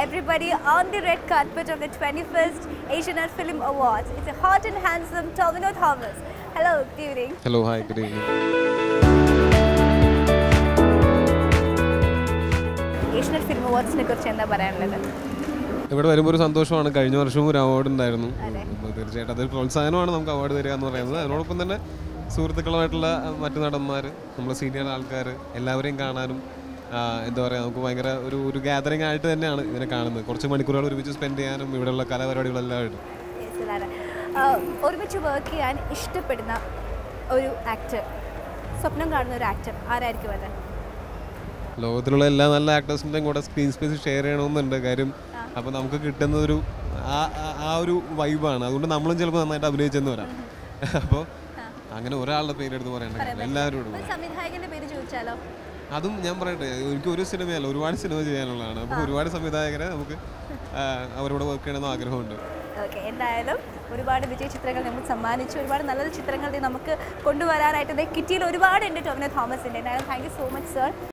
everybody on the red carpet of the 21st Asian Art Film Awards. It's a hot and handsome Tomino Thomas. Hello, good evening. Hello hi good evening Asian Art Film Awardsനെ കുറിച്ച് എന്താ പറയാനുള്ളത് ഇവിടെ വരുമ്പോൾ ഒരു സന്തോഷമാണ് കഴിഞ്ഞ വർഷവും ഒരു അവാർഡ് ഉണ്ടായിരുന്നു അതെ. അപ്പോൾ തീർച്ചയായിട്ടും അതൊരു പ്രോത്സാഹനമാണ് നമുക്ക് അവാർഡ് തരിക എന്ന് പറയുന്നത് അതിനോടൊപ്പം തന്നെ സുഹൃത്തുക്കളുമായിട്ടുള്ള മറ്റു നടന്മാർ നമ്മുടെ സീനിയർ ആൾക്കാർ എല്ലാവരെയും കാണാനും ആ, എന്താ പറയുക നമുക്ക് ഭയങ്കര ഒരു ഒരു ഗാദറിംഗ് ആയിട്ട് തന്നെയാണ് ഇതിനെ കാണുന്നത് കുറച്ച് മണിക്കൂറുകൾ ഒരുമിച്ച് സ്പെൻഡ് ചെയ്യാനും ഇവിടെയുള്ള കലാപരിപാടികളെല്ലാം ആയിട്ട് Yes, ഇതാണ്. ആഹ്, ഒരുമിച്ച് വർക്ക് ചെയ്യാൻ ഇഷ്ടപ്പെടുന്ന ഒരു ആക്ടർ സ്വപ്നം കാണുന്ന ഒരു ആക്ടർ ആരായിരിക്കും അത് ലോകത്തിലുള്ള എല്ലാ നല്ല ആക്ടേഴ്സിൻ്റെയും കൂടെ സ്ക്രീൻ സ്പേസ് ഷെയർ ചെയ്യണമെന്നുണ്ട് കാര്യം അപ്പോൾ നമുക്ക് കിട്ടുന്ന ഒരു ആ ആ- ആ ഒരു വൈബാണ് അതുകൊണ്ട് നമ്മളും ചിലപ്പോൾ നന്നായിട്ട് അഭിനയിച്ചെന്ന് വരാം അപ്പോൾ അങ്ങനെ ഒരാളുടെ പേരെടുത്ത് പറയേണ്ട കാര്യമില്ല എല്ലാവരോടും ഒരു സംവിധായകന്റെ പേര് ചോദിച്ചാലോ അതും ഞാൻ പറയട്ടെ എനിക്ക് ഒരു സിനിമയല്ല ഒരുപാട് സിനിമ ചെയ്യാനുള്ളതാണ് അപ്പോൾ ഒരുപാട് സംവിധായകരെ നമുക്ക് ആ, അവരോട് വർക്ക് ചെയ്യണമെന്ന് ആഗ്രഹമുണ്ട് ഓക്കെ എന്തായാലും ഒരുപാട് വിജയ ചിത്രങ്ങൾ നമ്മൾ സമ്മാനിച്ചു ഒരുപാട് നല്ല ചിത്രങ്ങൾ ദേ നമുക്ക് കൊണ്ടുവരാനായിട്ട് ദേ കിറ്റിയിൽ ഒരുപാട് ഉണ്ട് ടോമിനോ തോമസിൻ്റെ എന്തായാലും thank you so much sir